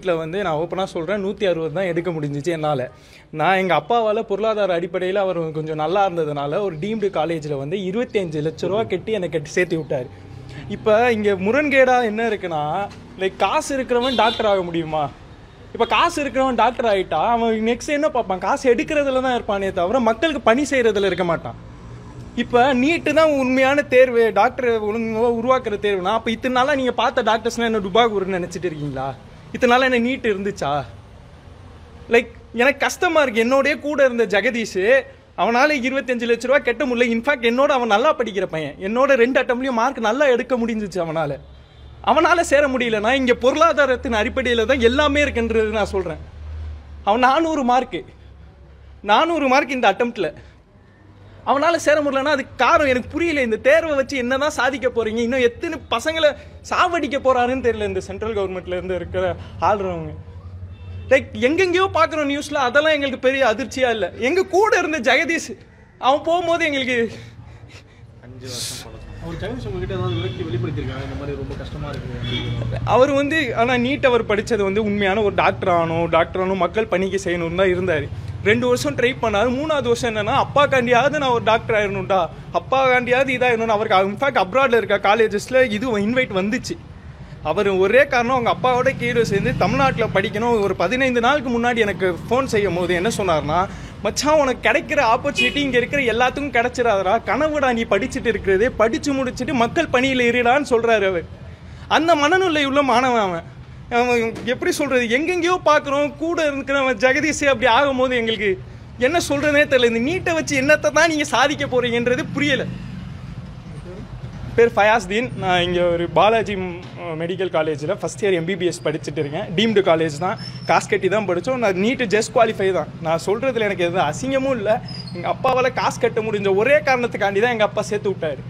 வீட்டில் வந்து நான் ஓப்பனாக சொல்கிறேன் நூற்றி அறுபது தான் எடுக்க முடிஞ்சிச்சு என்னால் நான் எங்கள் அப்பாவால் பொருளாதார அடிப்படையில் அவர் கொஞ்சம் நல்லா இருந்ததுனால ஒரு டீம்டு காலேஜில் வந்து இருபத்தி அஞ்சு லட்ச ரூபா கட்டி என்னை கட்டி சேர்த்து விட்டார் இப்போ இங்கே முரண்கேடாக என்ன இருக்குன்னா லைக் காசு இருக்கிறவன் டாக்டர் ஆக முடியுமா இப்போ காசு இருக்கிறவன் டாக்டர் ஆகிட்டா அவன் நெக்ஸ்ட் என்ன பார்ப்பான் காசு எடுக்கிறதுல தான் இருப்பானே தவிர மக்களுக்கு பணி செய்கிறதுல இருக்க மாட்டான் இப்போ நீட்டு தான் உண்மையான தேர்வு டாக்டர் ஒழுங்காக உருவாக்குற தேர்வுனா அப்போ இத்தனை நாளாக நீங்கள் பார்த்த டாக்டர்ஸ்லாம் என்ன டுபாகூர்னு நினச்சிட்டு இருக்கீங்களா இத்தனை நாளாக என்ன நீட் இருந்துச்சா லைக் எனக்கு கஷ்டமா இருக்கு என்னோடய கூட இருந்த ஜெகதீஷ் அவனால இருபத்தஞ்சு லட்ச ரூபா கெட்ட முடியல இன்ஃபேக்ட் என்னோட அவன் நல்லா படிக்கிற பையன் என்னோட ரெண்டு அட்டம்லையும் மார்க் நல்லா எடுக்க முடிஞ்சிச்சு அவனால அவனால சேர முடியல நான் இங்க பொருளாதாரத்தின் அடிப்படையில் தான் எல்லாமே இருக்குன்றது நான் சொல்றேன் அவன் நானூறு மார்க்கு நானூறு மார்க் இந்த அட்டம்ப்ட்ல அவனால சேர முடியலன்னா அதுக்கு காரணம் எனக்கு புரியல இந்த தேர்வை வச்சு என்னதான் சாதிக்க போறீங்க இன்னும் எத்தனை பசங்களை சாவடிக்க போறாருன்னு தெரியல இந்த சென்ட்ரல் கவர்மெண்ட்ல இருந்து இருக்கிற ஆள்றவங்க லைக் எங்கெங்கேயோ பார்க்குறோம் நியூஸ்ல அதெல்லாம் எங்களுக்கு பெரிய அதிர்ச்சியா இல்லை எங்க கூட இருந்த ஜெகதீஷ் அவன் போகும்போது எங்களுக்கு அவர் ஜெகதீஷ் உங்ககிட்ட ஏதாவது விரக்தி வெளிப்படுத்தியிருக்காங்க இந்த மாதிரி ரொம்ப கஷ்டமா இருக்கு அப்படிங்கிறது. அவர் வந்து ஆனால் நீட் அவர் படித்தது வந்து உண்மையான ஒரு டாக்டர் ஆகணும் டாக்டர் ஆகணும் மக்கள் பணிக்கு செய்யணும்னு தான் இருந்தார் ரெண்டு வருஷம் ட்ரை பண்ணாரு மூணாவது வருஷம் என்னன்னா அப்பா காண்டியாவது நான் ஒரு டாக்டர் ஆயிடணும்டா அப்பா காண்டியாவது இதாகணும் அவருக்கு இன்ஃபேக்ட் அப்ராடில் இருக்க காலேஜஸில் இது இன்வைட் வந்துச்சு அவர் ஒரே காரணம் அவங்க அப்பாவோட கீழே சேர்ந்து தமிழ்நாட்டில் படிக்கணும் ஒரு பதினைந்து நாளுக்கு முன்னாடி எனக்கு ஃபோன் செய்யும் போது என்ன சொன்னார்னா மச்சான் உனக்கு கிடைக்கிற ஆப்பர்ச்சுனிட்டி இங்கே இருக்கிற எல்லாத்துக்கும் கிடைச்சிடாதடா கனவுடா நீ படிச்சுட்டு இருக்கிறதே படித்து முடிச்சுட்டு மக்கள் பணியில் இருடான்னு சொல்கிறாரு அவர் அந்த மனநிலை உள்ள மாணவன் அவன் அவன் எப்படி சொல்கிறது எங்கெங்கேயோ பார்க்குறோம் கூட இருக்கிறவன் ஜெகதீஷ் அப்படி ஆகும்போது எங்களுக்கு என்ன சொல்கிறதுனே தெரியல இந்த நீட்டை வச்சு என்னத்தை தான் நீங்கள் சாதிக்க போகிறீங்கன்றது புரியலை பேர் ஃபயாஸ்தீன் நான் இங்கே ஒரு பாலாஜி மெடிக்கல் காலேஜில் ஃபஸ்ட் இயர் எம்பிபிஎஸ் படிச்சுட்டு இருக்கேன் டீம்டு காலேஜ் தான் காசு கட்டி தான் படித்தோம் நான் நீட்டு ஜஸ்ட் குவாலிஃபை தான் நான் சொல்கிறதுல எனக்கு எதுவும் அசிங்கமும் இல்லை எங்கள் அப்பாவால் காசு கட்ட முடிஞ்ச ஒரே காரணத்துக்காண்டி தான் எங்கள் அப்பா சேர்த்து விட்டாரு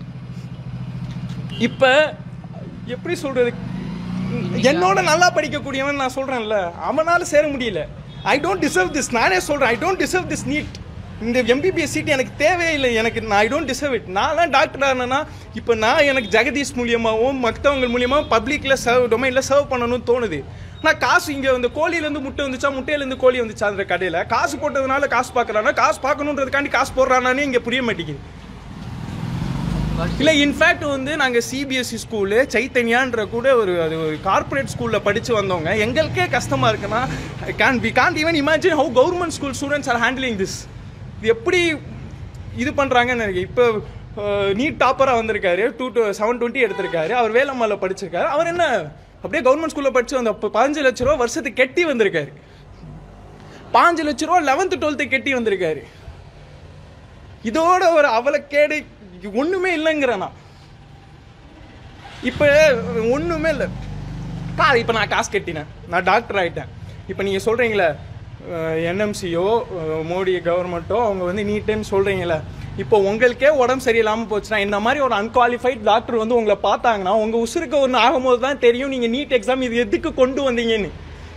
இப்போ எப்படி சொல்கிறது என்னோட நல்லா படிக்கக்கூடியவன் நான் சொல்கிறேன்ல அவனால சேர முடியல ஐ டோன்ட் டிசர்வ் திஸ் நானே சொல்கிறேன் I don't deserve this NEET இந்த எம்பிபிஎஸ் சீட் எனக்கு தேவையில்லை எனக்கு நான் ஐ டோன்ட் டிசர்வ் இட் நான்லாம் டாக்டர் ஆனேன்னா இப்போ நான் எனக்கு ஜெகதீஷ் மூலியமாகவும் மற்றவங்க மூலியமாகவும் பப்ளிக்கில் சர்வ் டொமைனில் சர்வ் பண்ணணும்னு தோணுது நான் காசு இங்கே இந்த கோழியிலேருந்து முட்டை வந்துச்சா முட்டையிலேருந்து கோழி வந்துச்சா அந்த கடையில் காசு போட்டதுனால காசு பார்க்குறானா காசு பார்க்கணுன்றதுக்காண்டி காசு போடுறானானே இங்கே புரிய மாட்டேங்குது இல்லை இன்ஃபேக்ட் வந்து நாங்கள் சிபிஎஸ்சி ஸ்கூலு சைத்தன்யான்ற கூட ஒரு அது ஒரு கார்ப்பரேட் ஸ்கூலில் படித்து வந்தவங்க எங்களுக்கே கஷ்டமாக இருக்குன்னா can we can't even imagine how government school students are handling this இது எப்படி இது பண்ணுறாங்கன்னு எனக்கு இப்போ நீட் டாப்பராக வந்திருக்காரு டூ டூ செவன் டுவெண்ட்டி எடுத்திருக்காரு அவர் வேலம்மாவில் படிச்சிருக்காரு அவர் என்ன அப்படியே கவர்மெண்ட் ஸ்கூலில் படிச்சு வந்த அப்போ பதினஞ்சு லட்ச ரூபா வருஷத்துக்கு கெட்டி வந்திருக்காரு பாஞ்சு லட்ச ரூபா லெவன்த்து டுவெல்த்து கெட்டி வந்திருக்காரு இதோட ஒரு அவலக்கேடு ஒண்ணுமே இல்லைங்கிறேன் நான் இப்போ ஒண்ணுமே இல்லை கா இப்போ நான் காசு கட்டினேன் நான் டாக்டர் ஆயிட்டேன் இப்போ நீங்கள் சொல்கிறீங்களே என்எம்சியோ மோடி கவர்மெண்ட்டோ அவங்க வந்து நீட்டுன்னு சொல்கிறீங்களே இப்போ உங்களுக்கே உடம்பு சரியில்லாமல் போச்சுன்னா இந்த மாதிரி ஒரு அன்குவாலிஃபைட் டாக்டர் வந்து உங்களை பார்த்தாங்கன்னா உங்கள் உசுருக்கு ஒன்று ஆகும்போது தான் தெரியும் நீங்கள் நீட் எக்ஸாம் இது எதுக்கு கொண்டு வந்தீங்கன்னு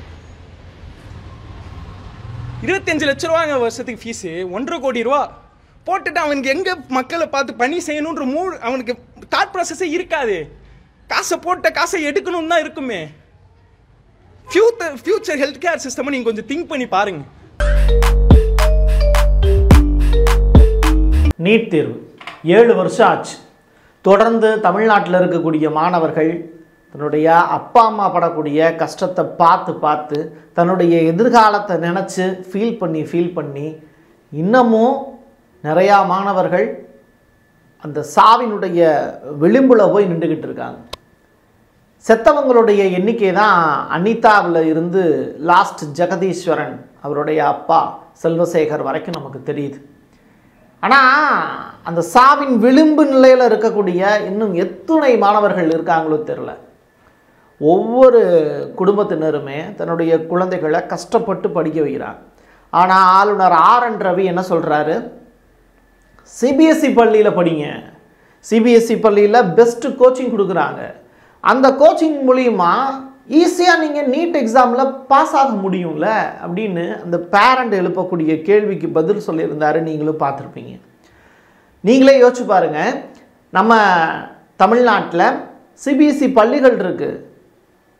இருபத்தஞ்சு லட்ச ரூபாங்க வருஷத்துக்கு ஃபீஸு ஒன்றரை கோடி ரூபா போட்டுட்டு அவனுக்கு எங்கே மக்களை பார்த்து பணி செய்யணுன்ற மூ அவனுக்கு தாட் ப்ராசஸே இருக்காது காசை போட்ட காசை எடுக்கணும்னு தான் இருக்குமே ஃபியூச்சர் ஃபியூச்சர் ஹெல்த் கேர் சிஸ்டமை நீங்கள் கொஞ்சம் திங்க் பண்ணி பாருங்க நீட் தேர்வு ஏழு வருஷம் ஆச்சு தொடர்ந்து தமிழ்நாட்டில் இருக்கக்கூடிய மாணவர்கள் தன்னுடைய அப்பா அம்மா படக்கூடிய கஷ்டத்தை பார்த்து பார்த்து தன்னுடைய எதிர்காலத்தை நினச்சி ஃபீல் பண்ணி ஃபீல் பண்ணி இன்னமும் நிறையா மாணவர்கள் அந்த சாவினுடைய விளிம்பில் போய் நின்றுக்கிட்டு இருக்காங்க செத்தவங்களுடைய எண்ணிக்கை தான் அனிதாவில் இருந்து லாஸ்ட் ஜெகதீஸ்வரன் அவருடைய அப்பா செல்வசேகர் வரைக்கும் நமக்கு தெரியுது ஆனால் அந்த சாவின் விளிம்பு நிலையில் இருக்கக்கூடிய இன்னும் எத்துணை மாணவர்கள் இருக்காங்களோ தெரில ஒவ்வொரு குடும்பத்தினருமே தன்னுடைய குழந்தைகளை கஷ்டப்பட்டு படிக்க வைக்கிறாங்க ஆனால் ஆளுநர் ஆர் என் ரவி என்ன சொல்கிறாரு சிபிஎஸ்சி பள்ளியில் படிங்க சிபிஎஸ்சி பள்ளியில் பெஸ்ட்டு கோச்சிங் கொடுக்குறாங்க அந்த கோச்சிங் மூலிமா ஈஸியாக நீங்கள் நீட் எக்ஸாமில் பாஸ் ஆக முடியும்ல அப்படின்னு அந்த பேரண்ட் எழுப்பக்கூடிய கேள்விக்கு பதில் சொல்லியிருந்தாரு நீங்களும் பார்த்துருப்பீங்க நீங்களே யோசிச்சு பாருங்கள் நம்ம தமிழ்நாட்டில் சிபிஎஸ்சி பள்ளிகள் இருக்குது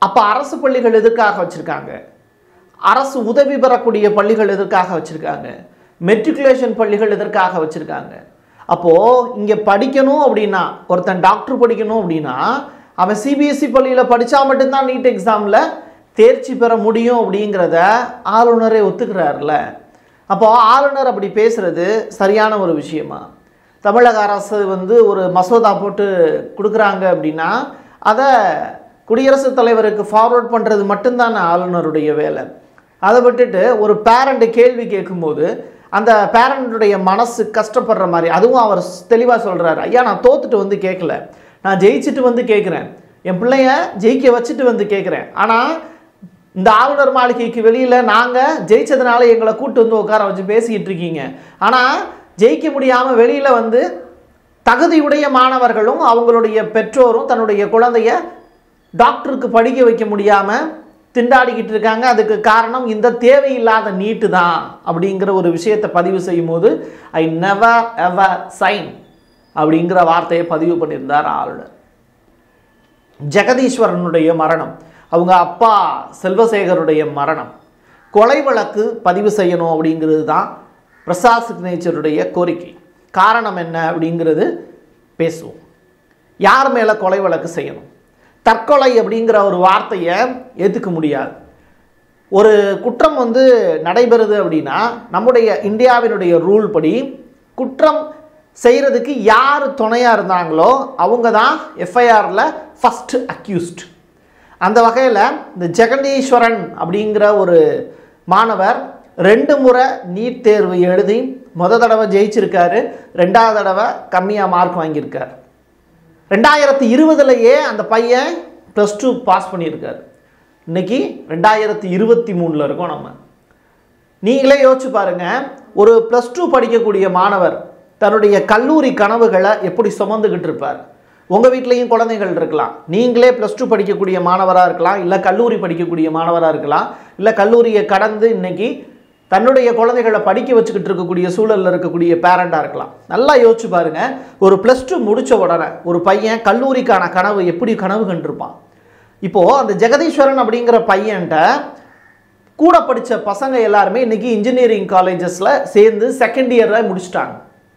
அப்போ அரசு பள்ளிகள் எதற்காக வச்சுருக்காங்க அரசு உதவி பெறக்கூடிய பள்ளிகள் எதற்காக வச்சுருக்காங்க மெட்ரிகுலேஷன் பள்ளிகள் எதற்காக வச்சுருக்காங்க அப்போது இங்கே படிக்கணும் அப்படின்னா ஒருத்தன் டாக்டர் படிக்கணும் அப்படின்னா அவன் சிபிஎஸ்சி பள்ளியில் படித்தா மட்டும்தான் நீட் எக்ஸாமில் தேர்ச்சி பெற முடியும் அப்படிங்கிறத ஆளுநரே ஒத்துக்கிறார்ல அப்போ ஆளுநர் அப்படி பேசுறது சரியான ஒரு விஷயமா தமிழக அரசு வந்து ஒரு மசோதா போட்டு கொடுக்குறாங்க அப்படின்னா அதை குடியரசுத் தலைவருக்கு ஃபார்வர்ட் பண்ணுறது மட்டும்தான் ஆளுநருடைய வேலை அதை விட்டுட்டு ஒரு பேரண்ட் கேள்வி கேட்கும்போது அந்த பேரண்ட்டுடைய மனசு கஷ்டப்படுற மாதிரி அதுவும் அவர் தெளிவாக சொல்கிறாரு ஐயா நான் தோத்துட்டு வந்து கேட்கல நான் ஜெயிச்சுட்டு வந்து கேட்குறேன் என் பிள்ளைய ஜெயிக்க வச்சுட்டு வந்து கேட்குறேன் ஆனால் இந்த ஆளுநர் மாளிகைக்கு வெளியில் நாங்கள் ஜெயிச்சதுனால எங்களை கூட்டு வந்து உட்கார வச்சு பேசிக்கிட்டு இருக்கீங்க ஆனால் ஜெயிக்க முடியாமல் வெளியில் வந்து தகுதியுடைய மாணவர்களும் அவங்களுடைய பெற்றோரும் தன்னுடைய குழந்தைய டாக்டருக்கு படிக்க வைக்க முடியாமல் திண்டாடிக்கிட்டு இருக்காங்க அதுக்கு காரணம் இந்த தேவையில்லாத நீட்டு தான் அப்படிங்கிற ஒரு விஷயத்தை பதிவு செய்யும்போது ஐ நெவர் எவர் சைன் அப்படிங்கிற வார்த்தையை பதிவு பண்ணியிருந்தார் ஆளுநர் ஜெகதீஸ்வரனுடைய மரணம் அவங்க அப்பா செல்வசேகருடைய மரணம் கொலை வழக்கு பதிவு செய்யணும் அப்படிங்கிறது தான் பிரசாத் சிக்னேச்சருடைய கோரிக்கை காரணம் என்ன அப்படிங்கிறது பேசுவோம் யார் மேலே கொலை வழக்கு செய்யணும் தற்கொலை அப்படிங்கிற ஒரு வார்த்தையை ஏற்றுக்க முடியாது ஒரு குற்றம் வந்து நடைபெறுது அப்படின்னா நம்முடைய இந்தியாவினுடைய ரூல் படி குற்றம் செய்கிறதுக்கு யார் துணையாக இருந்தாங்களோ அவங்க தான் எஃப்ஐஆரில் ஃபஸ்ட்டு அக்யூஸ்ட் அந்த வகையில் இந்த ஜெகதீஸ்வரன் அப்படிங்கிற ஒரு மாணவர் ரெண்டு முறை நீட் தேர்வு எழுதி முத தடவை ஜெயிச்சிருக்காரு ரெண்டாவது தடவை கம்மியாக மார்க் வாங்கியிருக்கார் ரெண்டாயிரத்தி இருபதுலையே அந்த பையன் ப்ளஸ் டூ பாஸ் பண்ணியிருக்காரு இன்னைக்கு ரெண்டாயிரத்தி இருபத்தி மூணில் இருக்கோம் நம்ம நீங்களே யோசிச்சு பாருங்க ஒரு ப்ளஸ் டூ படிக்கக்கூடிய மாணவர் தன்னுடைய கல்லூரி கனவுகளை எப்படி சுமந்துக்கிட்டு இருப்பார் உங்கள் வீட்லேயும் குழந்தைகள் இருக்கலாம் நீங்களே ப்ளஸ் டூ படிக்கக்கூடிய மாணவராக இருக்கலாம் இல்லை கல்லூரி படிக்கக்கூடிய மாணவராக இருக்கலாம் இல்லை கல்லூரியை கடந்து இன்னைக்கு தன்னுடைய குழந்தைகளை படிக்க வச்சுக்கிட்டு இருக்கக்கூடிய சூழலில் இருக்கக்கூடிய பேரண்டாக இருக்கலாம் நல்லா யோசிச்சு பாருங்க ஒரு ப்ளஸ் டூ முடித்த உடனே ஒரு பையன் கல்லூரிக்கான கனவு எப்படி கனவு கண்டிருப்பான் இப்போது அந்த ஜெகதீஸ்வரன் அப்படிங்கிற பையன்ட்ட கூட படித்த பசங்க எல்லாருமே இன்னைக்கு இன்ஜினியரிங் காலேஜஸில் சேர்ந்து செகண்ட் இயரில் முடிச்சிட்டாங்க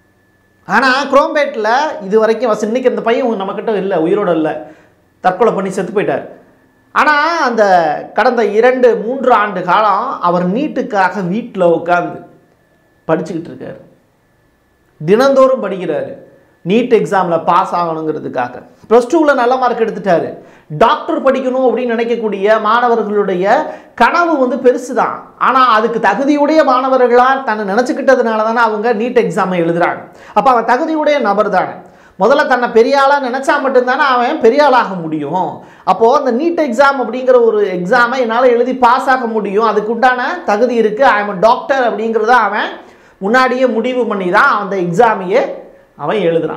ஆனால் குரோம்பேட்டில் இது வரைக்கும் வச இன்னைக்கு அந்த பையன் நம்மக்கிட்ட இல்லை உயிரோட இல்லை தற்கொலை பண்ணி செத்து போயிட்டார் ஆனால் அந்த கடந்த இரண்டு மூன்று ஆண்டு காலம் அவர் நீட்டுக்காக வீட்டில் உட்காந்து படிச்சுக்கிட்டு இருக்காரு தினந்தோறும் படிக்கிறாரு நீட் எக்ஸாமில் பாஸ் ஆகணுங்கிறதுக்காக ப்ளஸ் டூவில் நல்ல மார்க் எடுத்துட்டாரு டாக்டர் படிக்கணும் அப்படின்னு நினைக்கக்கூடிய மாணவர்களுடைய கனவு வந்து பெருசு தான் ஆனால் அதுக்கு தகுதியுடைய மாணவர்களாக தன்னை நினச்சிக்கிட்டதுனால தானே அவங்க நீட் எக்ஸாமை எழுதுறாங்க அப்போ அவன் தகுதியுடைய நபர் தானே முதல்ல தன்னை பெரிய ஆளாக நினச்சா மட்டும்தானே அவன் பெரிய ஆளாக முடியும் அப்போது அந்த நீட் எக்ஸாம் அப்படிங்கிற ஒரு எக்ஸாமை என்னால் எழுதி பாஸ் ஆக முடியும் அதுக்கு உண்டான தகுதி இருக்குது ஐ எம் டாக்டர் அப்படிங்கிறத அவன் முன்னாடியே முடிவு பண்ணி தான் அந்த எக்ஸாமையே அவன் எழுதுறான்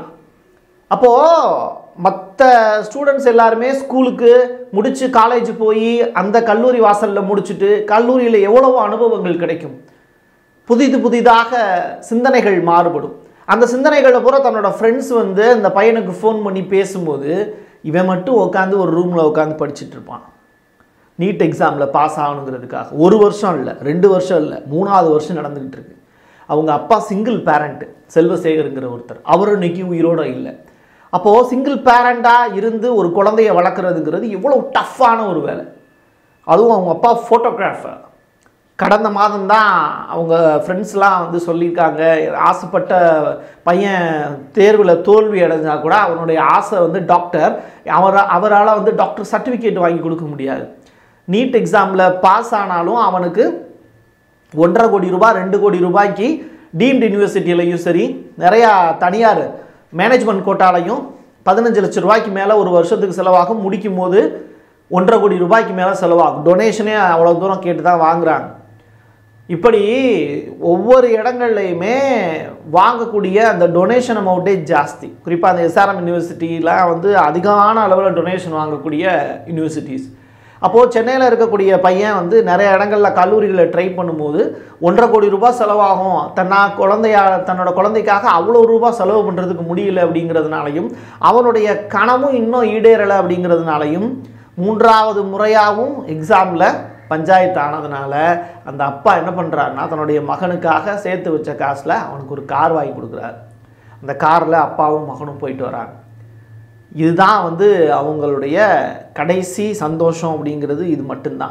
அப்போது மற்ற ஸ்டூடெண்ட்ஸ் எல்லாருமே ஸ்கூலுக்கு முடித்து காலேஜ் போய் அந்த கல்லூரி வாசலில் முடிச்சுட்டு கல்லூரியில் எவ்வளவோ அனுபவங்கள் கிடைக்கும் புதிது புதிதாக சிந்தனைகள் மாறுபடும் அந்த சிந்தனைகளை பூரா தன்னோட ஃப்ரெண்ட்ஸ் வந்து இந்த பையனுக்கு ஃபோன் பண்ணி பேசும்போது இவன் மட்டும் உட்காந்து ஒரு ரூமில் உட்காந்து படிச்சுட்டு இருப்பான் நீட் எக்ஸாமில் பாஸ் ஆகணுங்கிறதுக்காக ஒரு வருஷம் இல்லை ரெண்டு வருஷம் இல்லை மூணாவது வருஷம் நடந்துக்கிட்டு இருக்கு அவங்க அப்பா சிங்கிள் பேரண்ட்டு செல்வசேகருங்கிற ஒருத்தர் அவர் இன்னைக்கு உயிரோட இல்லை அப்போது சிங்கிள் பேரண்டாக இருந்து ஒரு குழந்தைய வளர்க்குறதுங்கிறது எவ்வளோ டஃப்பான ஒரு வேலை அதுவும் அவங்க அப்பா ஃபோட்டோகிராஃபர் கடந்த மாதம் தான் அவங்க ஃப்ரெண்ட்ஸ்லாம் வந்து சொல்லியிருக்காங்க ஆசைப்பட்ட பையன் தேர்வில் தோல்வி அடைஞ்சா கூட அவனுடைய ஆசை வந்து டாக்டர் அவரை அவரால் வந்து டாக்டர் சர்டிஃபிகேட் வாங்கி கொடுக்க முடியாது நீட் எக்ஸாமில் பாஸ் ஆனாலும் அவனுக்கு ஒன்றரை கோடி ரூபாய் ரெண்டு கோடி ரூபாய்க்கு டீம்டு யூனிவர்சிட்டியிலையும் சரி நிறையா தனியார் மேனேஜ்மெண்ட் கோட்டாலையும் பதினஞ்சு லட்சம் ரூபாய்க்கு மேலே ஒரு வருஷத்துக்கு செலவாகும் முடிக்கும் போது ஒன்றரை கோடி ரூபாய்க்கு மேலே செலவாகும் டொனேஷனே அவ்வளோ தூரம் கேட்டு தான் வாங்குறாங்க இப்படி ஒவ்வொரு இடங்கள்லையுமே வாங்கக்கூடிய அந்த டொனேஷன் அமௌண்ட்டே ஜாஸ்தி குறிப்பாக அந்த எஸ்ஆர்எம் யூனிவர்சிட்டியில் வந்து அதிகமான அளவில் டொனேஷன் வாங்கக்கூடிய யூனிவர்சிட்டிஸ் அப்போது சென்னையில் இருக்கக்கூடிய பையன் வந்து நிறைய இடங்களில் கல்லூரிகளில் ட்ரை பண்ணும்போது ஒன்றரை கோடி ரூபாய் செலவாகும் தன்னா குழந்தையா தன்னோட குழந்தைக்காக அவ்வளோ ரூபாய் செலவு பண்ணுறதுக்கு முடியல அப்படிங்கிறதுனாலையும் அவனுடைய கனவும் இன்னும் ஈடேறலை அப்படிங்கிறதுனாலையும் மூன்றாவது முறையாகவும் எக்ஸாமில் பஞ்சாயத்து ஆனதுனால அந்த அப்பா என்ன பண்ணுறாருன்னா தன்னுடைய மகனுக்காக சேர்த்து வச்ச காசில் அவனுக்கு ஒரு கார் வாங்கி கொடுக்குறாரு அந்த காரில் அப்பாவும் மகனும் போயிட்டு வராங்க இதுதான் வந்து அவங்களுடைய கடைசி சந்தோஷம் அப்படிங்கிறது இது மட்டும்தான்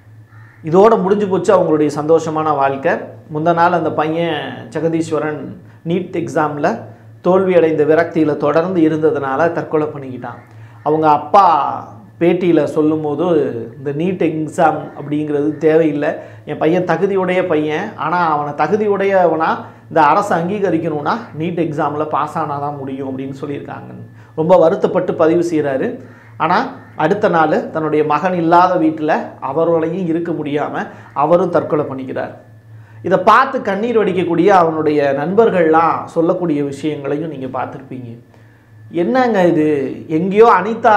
இதோட முடிஞ்சு போச்சு அவங்களுடைய சந்தோஷமான வாழ்க்கை முந்த நாள் அந்த பையன் ஜெகதீஸ்வரன் நீட் எக்ஸாமில் தோல்வி அடைந்த விரக்தியில் தொடர்ந்து இருந்ததுனால தற்கொலை பண்ணிக்கிட்டான் அவங்க அப்பா பேட்டியில் சொல்லும்போது இந்த நீட் எக்ஸாம் அப்படிங்கிறது தேவையில்லை என் பையன் தகுதியுடைய பையன் ஆனால் அவனை தகுதியுடையவனா இந்த அரசு அங்கீகரிக்கணும்னா நீட் எக்ஸாமில் பாஸ் ஆனால் தான் முடியும் அப்படின்னு சொல்லியிருக்காங்க ரொம்ப வருத்தப்பட்டு பதிவு செய்கிறாரு ஆனால் அடுத்த நாள் தன்னுடைய மகன் இல்லாத வீட்டில் அவர்களையும் இருக்க முடியாமல் அவரும் தற்கொலை பண்ணிக்கிறார் இதை பார்த்து கண்ணீர் வடிக்கக்கூடிய அவனுடைய நண்பர்கள்லாம் சொல்லக்கூடிய விஷயங்களையும் நீங்கள் பார்த்துருப்பீங்க என்னங்க இது எங்கேயோ அனிதா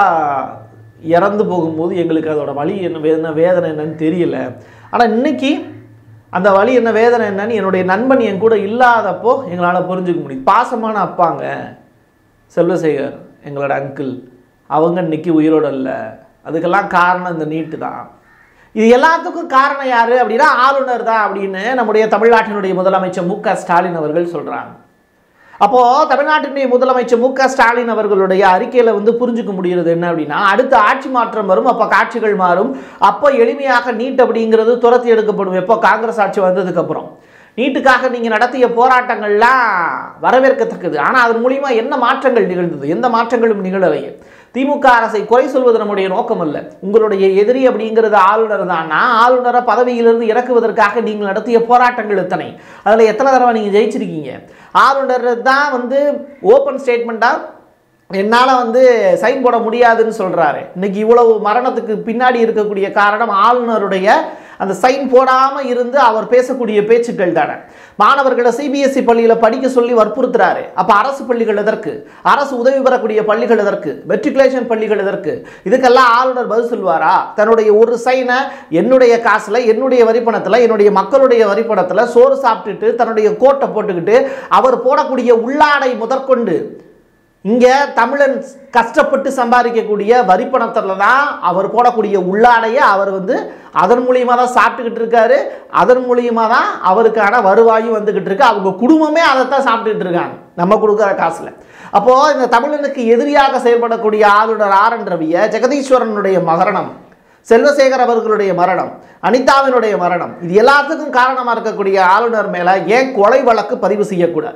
இறந்து போகும்போது எங்களுக்கு அதோட வழி என்ன வேதனை வேதனை என்னன்னு தெரியல ஆனால் இன்னைக்கு அந்த வழி என்ன வேதனை என்னன்னு என்னுடைய நண்பன் என் கூட இல்லாதப்போ எங்களால் புரிஞ்சுக்க முடியும் பாசமான அப்பாங்க செல்வசேகர் எங்களோட அங்கிள் அவங்க இன்னைக்கு உயிரோடு இல்லை அதுக்கெல்லாம் காரணம் இந்த நீட்டு தான் இது எல்லாத்துக்கும் காரணம் யாரு அப்படின்னா ஆளுநர் தான் அப்படின்னு நம்முடைய தமிழ்நாட்டினுடைய முதலமைச்சர் மு க ஸ்டாலின் அவர்கள் சொல்றாங்க அப்போ தமிழ்நாட்டினுடைய முதலமைச்சர் மு க ஸ்டாலின் அவர்களுடைய அறிக்கையில வந்து புரிஞ்சுக்க முடிகிறது என்ன அப்படின்னா அடுத்த ஆட்சி மாற்றம் வரும் அப்போ காட்சிகள் மாறும் அப்போ எளிமையாக நீட் அப்படிங்கிறது துரத்தி எடுக்கப்படும் எப்போ காங்கிரஸ் ஆட்சி வந்ததுக்கு அப்புறம் நீட்டுக்காக நீங்க நடத்திய போராட்டங்கள்லாம் வரவேற்கத்தக்கது ஆனால் அதன் மூலியமா என்ன மாற்றங்கள் நிகழ்ந்தது எந்த மாற்றங்களும் நிகழவில்லை திமுக அரசை குறை சொல்வது நம்முடைய நோக்கம் அல்ல உங்களுடைய எதிரி அப்படிங்கிறது ஆளுநர் தானா ஆளுநரை பதவியிலிருந்து இறக்குவதற்காக நீங்கள் நடத்திய போராட்டங்கள் எத்தனை அதில் எத்தனை தடவை நீங்கள் ஜெயிச்சிருக்கீங்க ஆளுநர் தான் வந்து ஓப்பன் ஸ்டேட்மெண்ட்டாக என்னால் வந்து சைன் போட முடியாதுன்னு சொல்கிறாரு இன்னைக்கு இவ்வளவு மரணத்துக்கு பின்னாடி இருக்கக்கூடிய காரணம் ஆளுநருடைய அந்த சைன் போடாமல் இருந்து அவர் பேசக்கூடிய பேச்சுக்கள் தானே மாணவர்களை சிபிஎஸ்இ பள்ளியில் படிக்க சொல்லி வற்புறுத்துறாரு அப்போ அரசு பள்ளிகள் எதற்கு அரசு உதவி பெறக்கூடிய பள்ளிகள் எதற்கு மெட்ரிகுலேஷன் பள்ளிகள் எதற்கு இதுக்கெல்லாம் ஆளுநர் பதில் சொல்வாரா தன்னுடைய ஒரு சைனை என்னுடைய காசில் என்னுடைய வரிப்பணத்தில் என்னுடைய மக்களுடைய வரிப்பணத்தில் சோறு சாப்பிட்டுட்டு தன்னுடைய கோட்டை போட்டுக்கிட்டு அவர் போடக்கூடிய உள்ளாடை முதற்கொண்டு இங்கே தமிழன் கஷ்டப்பட்டு சம்பாதிக்கக்கூடிய வரிப்பணத்தில் தான் அவர் போடக்கூடிய உள்ளாடையை அவர் வந்து அதன் மூலியமாக தான் சாப்பிட்டுக்கிட்டு இருக்காரு அதன் மூலியமாக தான் அவருக்கான வருவாயும் வந்துக்கிட்டு இருக்கு அவங்க குடும்பமே அதை தான் சாப்பிட்டுக்கிட்டு இருக்காங்க நம்ம கொடுக்குற காசில் அப்போது இந்த தமிழனுக்கு எதிரியாக செயல்படக்கூடிய ஆளுநர் ஆர் என் ரவியை ஜெகதீஸ்வரனுடைய மரணம் செல்வசேகர் அவர்களுடைய மரணம் அனிதாவினுடைய மரணம் இது எல்லாத்துக்கும் காரணமாக இருக்கக்கூடிய ஆளுநர் மேலே ஏன் கொலை வழக்கு பதிவு செய்யக்கூடாது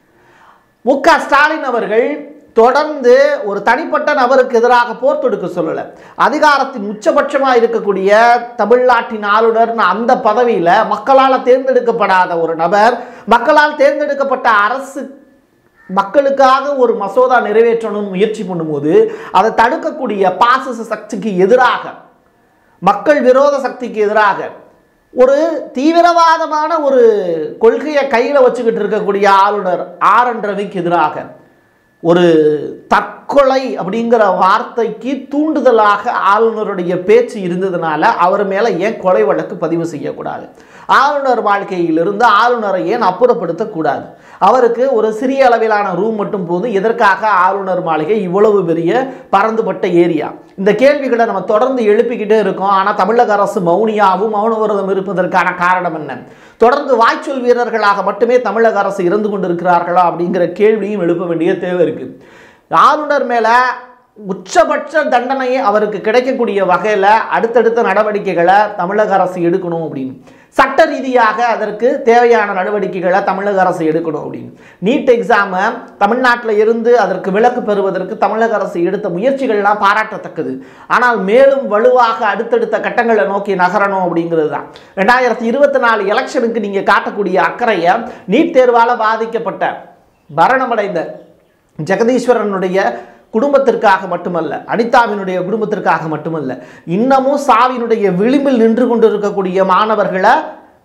மு க ஸ்டாலின் அவர்கள் தொடர்ந்து ஒரு தனிப்பட்ட நபருக்கு எதிராக போர் தொடுக்க சொல்லலை அதிகாரத்தின் உச்சபட்சமாக இருக்கக்கூடிய தமிழ்நாட்டின் ஆளுநர்னு அந்த பதவியில் மக்களால் தேர்ந்தெடுக்கப்படாத ஒரு நபர் மக்களால் தேர்ந்தெடுக்கப்பட்ட அரசு மக்களுக்காக ஒரு மசோதா நிறைவேற்றணும் முயற்சி பண்ணும்போது அதை தடுக்கக்கூடிய பாசிச சக்திக்கு எதிராக மக்கள் விரோத சக்திக்கு எதிராக ஒரு தீவிரவாதமான ஒரு கொள்கையை கையில் வச்சுக்கிட்டு இருக்கக்கூடிய ஆளுநர் ஆர் என் ரவிக்கு எதிராக ஒரு தற்கொலை அப்படிங்கிற வார்த்தைக்கு தூண்டுதலாக ஆளுநருடைய பேச்சு இருந்ததுனால அவர் மேலே ஏன் கொலை வழக்கு பதிவு செய்யக்கூடாது ஆளுநர் வாழ்க்கையிலிருந்து ஆளுநரை ஏன் அப்புறப்படுத்தக்கூடாது அவருக்கு ஒரு சிறிய அளவிலான ரூம் மட்டும் போது எதற்காக ஆளுநர் மாளிகை இவ்வளவு பெரிய பறந்துபட்ட ஏரியா இந்த கேள்விகளை நம்ம தொடர்ந்து எழுப்பிக்கிட்டே இருக்கோம் ஆனால் தமிழக அரசு மௌனியாகவும் மௌன விரதம் இருப்பதற்கான காரணம் என்ன தொடர்ந்து வாய்ச்சொல் வீரர்களாக மட்டுமே தமிழக அரசு இருந்து கொண்டிருக்கிறார்களா அப்படிங்கிற கேள்வியும் எழுப்ப வேண்டிய தேவை இருக்கு ஆளுநர் மேலே உச்சபட்ச தண்டனையை அவருக்கு கிடைக்கக்கூடிய வகையில் அடுத்தடுத்த நடவடிக்கைகளை தமிழக அரசு எடுக்கணும் அப்படின்னு சட்ட ரீதியாக அதற்கு தேவையான நடவடிக்கைகளை தமிழக அரசு எடுக்கணும் அப்படின்னு நீட் எக்ஸாமை தமிழ்நாட்டில் இருந்து அதற்கு விலக்கு பெறுவதற்கு தமிழக அரசு எடுத்த முயற்சிகள்லாம் பாராட்டத்தக்கது ஆனால் மேலும் வலுவாக அடுத்தடுத்த கட்டங்களை நோக்கி நகரணும் அப்படிங்கிறது தான் ரெண்டாயிரத்தி இருபத்தி நாலு எலெக்ஷனுக்கு நீங்கள் காட்டக்கூடிய அக்கறையை நீட் தேர்வால் பாதிக்கப்பட்ட மரணமடைந்த ஜெகதீஸ்வரனுடைய குடும்பத்திற்காக மட்டுமல்ல அனிதாவினுடைய குடும்பத்திற்காக மட்டுமல்ல இன்னமும் சாவினுடைய விளிம்பில் நின்று கொண்டிருக்கக்கூடிய மாணவர்களை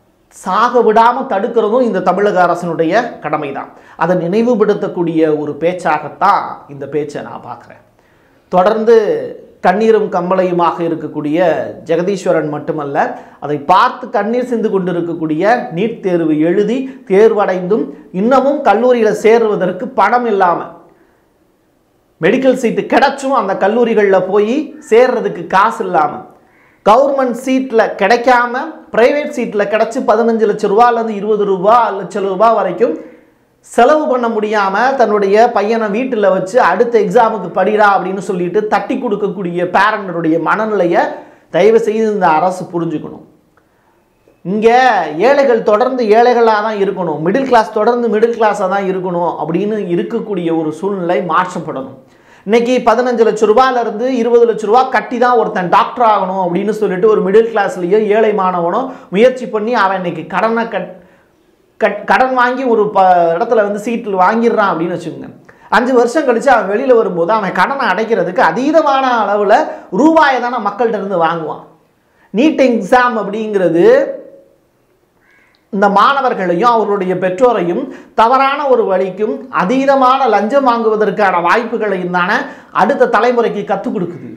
சாக விடாமல் தடுக்கிறதும் இந்த தமிழக அரசினுடைய கடமை தான் அதை நினைவுபடுத்தக்கூடிய ஒரு பேச்சாகத்தான் இந்த பேச்சை நான் பார்க்குறேன் தொடர்ந்து கண்ணீரும் கம்பளையுமாக இருக்கக்கூடிய ஜெகதீஸ்வரன் மட்டுமல்ல அதை பார்த்து கண்ணீர் சிந்து கொண்டிருக்கக்கூடிய நீட் தேர்வு எழுதி தேர்வடைந்தும் இன்னமும் கல்லூரியில் சேருவதற்கு பணம் இல்லாமல் மெடிக்கல் சீட்டு கிடைச்சும் அந்த கல்லூரிகளில் போய் சேர்றதுக்கு காசு இல்லாமல் கவர்மெண்ட் சீட்டில் கிடைக்காம ப்ரைவேட் சீட்டில் கிடச்சி பதினஞ்சு லட்ச ரூபாலேருந்து இருபது ரூபா லட்சம் ரூபாய் வரைக்கும் செலவு பண்ண முடியாமல் தன்னுடைய பையனை வீட்டில் வச்சு அடுத்த எக்ஸாமுக்கு படிடா அப்படின்னு சொல்லிட்டு தட்டி கொடுக்கக்கூடிய பேரண்டருடைய மனநிலையை தயவு செய்து இந்த அரசு புரிஞ்சுக்கணும் இங்கே ஏழைகள் தொடர்ந்து ஏழைகளாக தான் இருக்கணும் மிடில் கிளாஸ் தொடர்ந்து மிடில் கிளாஸாக தான் இருக்கணும் அப்படின்னு இருக்கக்கூடிய ஒரு சூழ்நிலை மாற்றப்படணும் இன்னைக்கு பதினஞ்சு லட்ச ரூபாயிலிருந்து இருபது லட்ச ரூபா கட்டி தான் ஒருத்தன் டாக்டர் ஆகணும் அப்படின்னு சொல்லிட்டு ஒரு மிடில் கிளாஸ்லேயோ ஏழை மாணவனோ முயற்சி பண்ணி அவன் இன்னைக்கு கடனை கட் கட் கடன் வாங்கி ஒரு ப இடத்துல வந்து சீட்டில் வாங்கிடுறான் அப்படின்னு வச்சுக்கோங்க அஞ்சு வருஷம் கழிச்சு அவன் வெளியில் வரும்போது அவன் கடனை அடைக்கிறதுக்கு அதீதமான அளவில் ரூபாயை தானே மக்கள்கிட்ட இருந்து வாங்குவான் நீட் எக்ஸாம் அப்படிங்கிறது இந்த மாணவர்களையும் அவர்களுடைய பெற்றோரையும் தவறான ஒரு வழிக்கும் அதீதமான லஞ்சம் வாங்குவதற்கான வாய்ப்புகளையும் தானே அடுத்த தலைமுறைக்கு கற்றுக் கொடுக்குது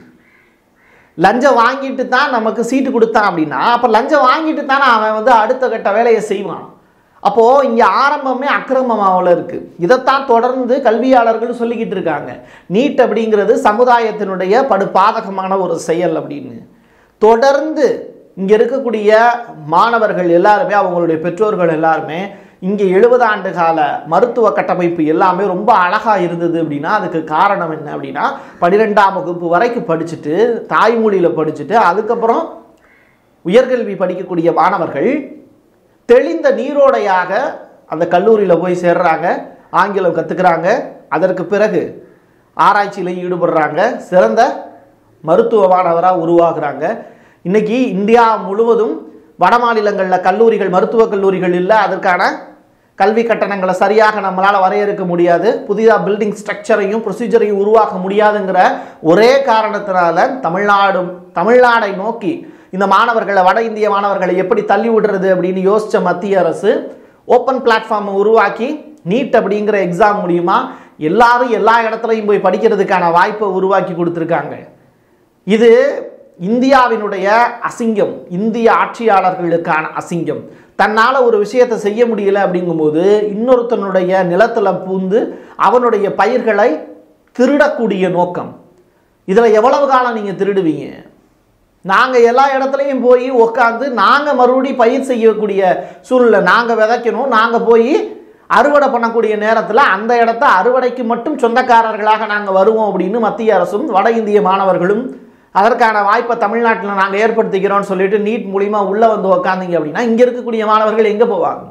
லஞ்சம் வாங்கிட்டு தான் நமக்கு சீட்டு கொடுத்தான் அப்படின்னா அப்போ லஞ்சம் வாங்கிட்டு தானே அவன் வந்து அடுத்த கட்ட வேலையை செய்வான் அப்போது இங்கே ஆரம்பமே அக்கிரமமாவில் இருக்குது இதைத்தான் தொடர்ந்து கல்வியாளர்கள் சொல்லிக்கிட்டு இருக்காங்க நீட் அப்படிங்கிறது சமுதாயத்தினுடைய படு பாதகமான ஒரு செயல் அப்படின்னு தொடர்ந்து இங்கே இருக்கக்கூடிய மாணவர்கள் எல்லாருமே அவங்களுடைய பெற்றோர்கள் எல்லாருமே இங்கே எழுபது ஆண்டு கால மருத்துவ கட்டமைப்பு எல்லாமே ரொம்ப அழகாக இருந்தது அப்படின்னா அதுக்கு காரணம் என்ன அப்படின்னா பன்னிரெண்டாம் வகுப்பு வரைக்கும் படிச்சுட்டு தாய்மொழியில் படிச்சுட்டு அதுக்கப்புறம் உயர்கல்வி படிக்கக்கூடிய மாணவர்கள் தெளிந்த நீரோடையாக அந்த கல்லூரியில் போய் சேர்றாங்க ஆங்கிலம் கற்றுக்குறாங்க அதற்கு பிறகு ஆராய்ச்சியில் ஈடுபடுறாங்க சிறந்த மருத்துவ மாணவராக உருவாகுறாங்க இன்னைக்கு இந்தியா முழுவதும் வட மாநிலங்களில் கல்லூரிகள் மருத்துவக் கல்லூரிகள் இல்லை அதற்கான கல்வி கட்டணங்களை சரியாக நம்மளால் வரையறுக்க முடியாது புதிதாக பில்டிங் ஸ்ட்ரக்சரையும் ப்ரொசீஜரையும் உருவாக்க முடியாதுங்கிற ஒரே காரணத்தினால தமிழ்நாடும் தமிழ்நாடை நோக்கி இந்த மாணவர்களை வட இந்திய மாணவர்களை எப்படி தள்ளி விடுறது அப்படின்னு யோசித்த மத்திய அரசு ஓப்பன் பிளாட்ஃபார்மை உருவாக்கி நீட் அப்படிங்கிற எக்ஸாம் மூலியமா எல்லாரும் எல்லா இடத்துலையும் போய் படிக்கிறதுக்கான வாய்ப்பை உருவாக்கி கொடுத்துருக்காங்க இது இந்தியாவினுடைய அசிங்கம் இந்திய ஆட்சியாளர்களுக்கான அசிங்கம் தன்னால் ஒரு விஷயத்தை செய்ய முடியல அப்படிங்கும்போது இன்னொருத்தனுடைய நிலத்தில் பூந்து அவனுடைய பயிர்களை திருடக்கூடிய நோக்கம் இதில் எவ்வளவு காலம் நீங்கள் திருடுவீங்க நாங்கள் எல்லா இடத்துலையும் போய் உட்காந்து நாங்கள் மறுபடி பயிர் செய்யக்கூடிய சூழ்நிலை நாங்கள் விதைக்கணும் நாங்கள் போய் அறுவடை பண்ணக்கூடிய நேரத்தில் அந்த இடத்த அறுவடைக்கு மட்டும் சொந்தக்காரர்களாக நாங்கள் வருவோம் அப்படின்னு மத்திய அரசும் வட இந்திய மாணவர்களும் அதற்கான வாய்ப்பை தமிழ்நாட்டில் நாங்கள் ஏற்படுத்திக்கிறோம்னு சொல்லிட்டு நீட் மூலிமா உள்ளே வந்து உக்காந்தீங்க அப்படின்னா இங்கே இருக்கக்கூடிய மாணவர்கள் எங்கே போவாங்க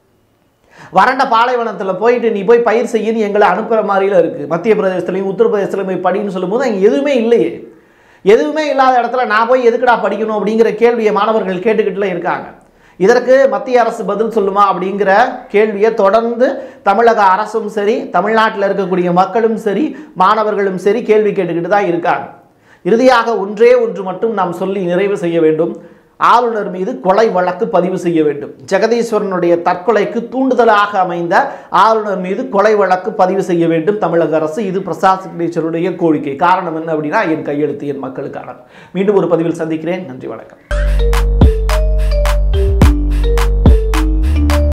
வறண்ட பாலைவனத்தில் போயிட்டு நீ போய் பயிர் செய்யன்னு எங்களை அனுப்புகிற மாதிரில இருக்குது மத்திய பிரதேசத்துலையும் உத்தரப்பிரதேசத்துலையும் போய் படின்னு சொல்லும்போது அங்கே எதுவுமே இல்லையே எதுவுமே இல்லாத இடத்துல நான் போய் எதுக்குடா படிக்கணும் அப்படிங்கிற கேள்வியை மாணவர்கள் கேட்டுக்கிட்டுல இருக்காங்க இதற்கு மத்திய அரசு பதில் சொல்லுமா அப்படிங்கிற கேள்வியை தொடர்ந்து தமிழக அரசும் சரி தமிழ்நாட்டில் இருக்கக்கூடிய மக்களும் சரி மாணவர்களும் சரி கேள்வி கேட்டுக்கிட்டு தான் இருக்காங்க இறுதியாக ஒன்றே ஒன்று மட்டும் நாம் சொல்லி நிறைவு செய்ய வேண்டும் ஆளுநர் மீது கொலை வழக்கு பதிவு செய்ய வேண்டும் ஜெகதீஸ்வரனுடைய தற்கொலைக்கு தூண்டுதலாக அமைந்த ஆளுநர் மீது கொலை வழக்கு பதிவு செய்ய வேண்டும் தமிழக அரசு இது பிரசாத் சிக்னேச்சருடைய கோரிக்கை காரணம் என்ன அப்படின்னா என் கையெழுத்து என் மக்களுக்கான மீண்டும் ஒரு பதிவில் சந்திக்கிறேன் நன்றி வணக்கம்